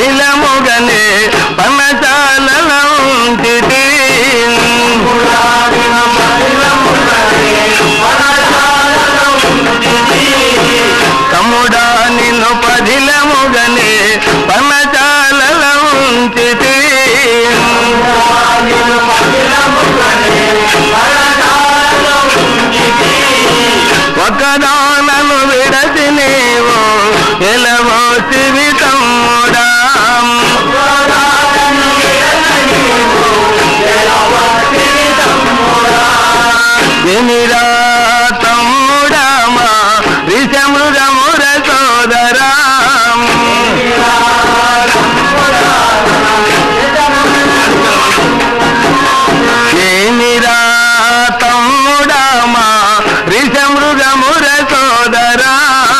పదిలముగనే పన్నచాలల ఉంచితి తమ్ముడా నిన్ను పదిలముగనే పన్నచాలల ఉంచితి ఒకదానను విడచి నీవు ఎలవోసివి తమ్ముడా ఎనిరా తమ్ముడా మా రిషమృగముర సోదరా ఏమిరా తమ్ముడా మా రిషమృగముర సోదరా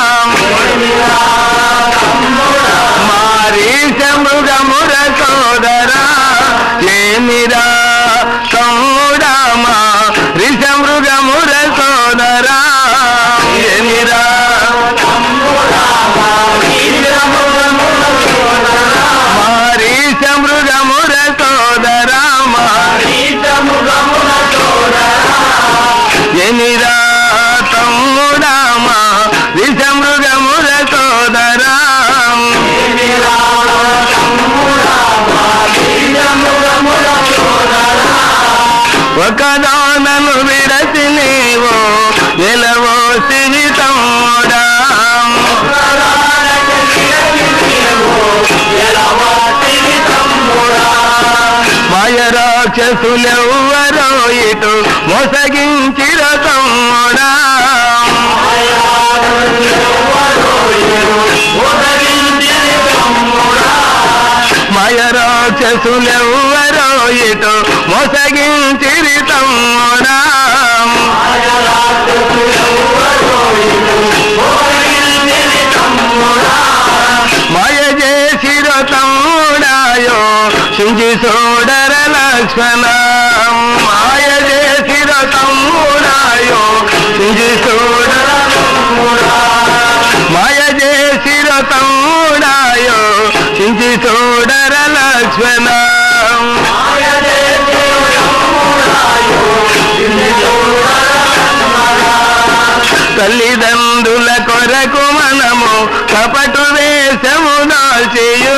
మా రిషమృగముర సోదరా ఏమిరా తమ్ముడా మా రిషమృగముర సోదరా ఏమిరా మా రిషమృగముర సోదరా మా ఎనిరా తమ్ముడా మా విషమృగముల సోదరా ఒకదానను విడచి నీవు ఎలవో సిరి తమ్ముడా మాయ రాక్షసులెవ్వరో ఇటు మోసగించిర తమ్ముడా మాయ రాక్షసులెవ్వరో ఇటు మోసగించిరి తమ్ముడా మాయ చేసిర తమ్ముడాయో సింజి సోడర లక్ష్మణ మాయ చేసిర తమ్ముడాయో సింజి సోడర మాయ చేసిర తమ్ముడాయో సింజి సోడర లక్ష్మణ తల్లిదండ్రుల కొరకు మనము కపటు వేషము దాల్చియు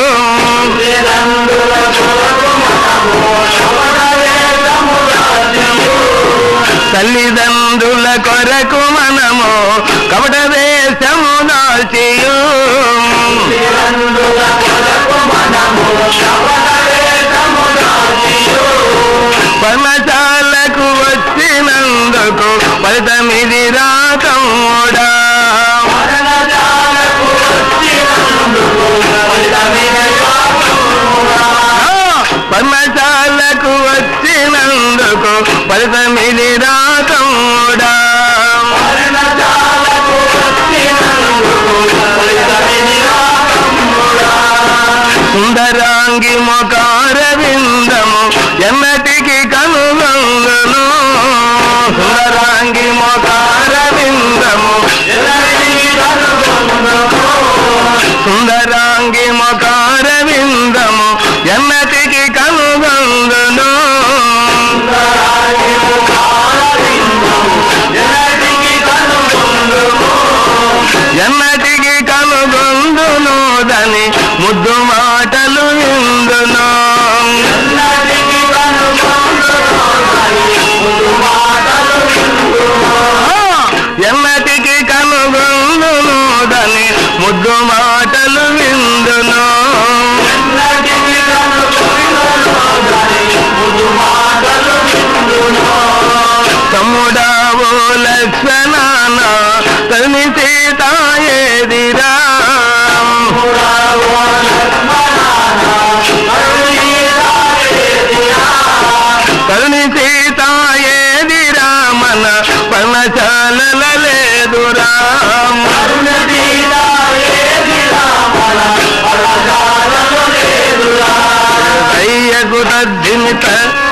తల్లిదండ్రుల కొరకు మనము కపట వేషము దాల్చియు పర్ణశాలకు వచ్చినందుకు ఫలితమిది రాతముడా పర్ణశాలకు వచ్చినందుకు ఫలితమిది రాతముడా సుందరాంగి మొకార విందము ఎన్నటికి కనుగొందును సుందరాంగి మొకార విందము సుందరాంగి మొకార విందము ఎన్నటికి కనుగొందును ఎన్నటికి కనుగొందును దని ముద్దు మాటలు విందును ఆ, ఎన్నటికి కనుగొందును దని ముద్దు మాటలు విందును తమ్ముడావో లక్ష్మణ తని సీతాయేదిరా కరుణి సీతాయేదిరా మన పర్ణశాలల లేదురా అయ్యకు తద్దిమిత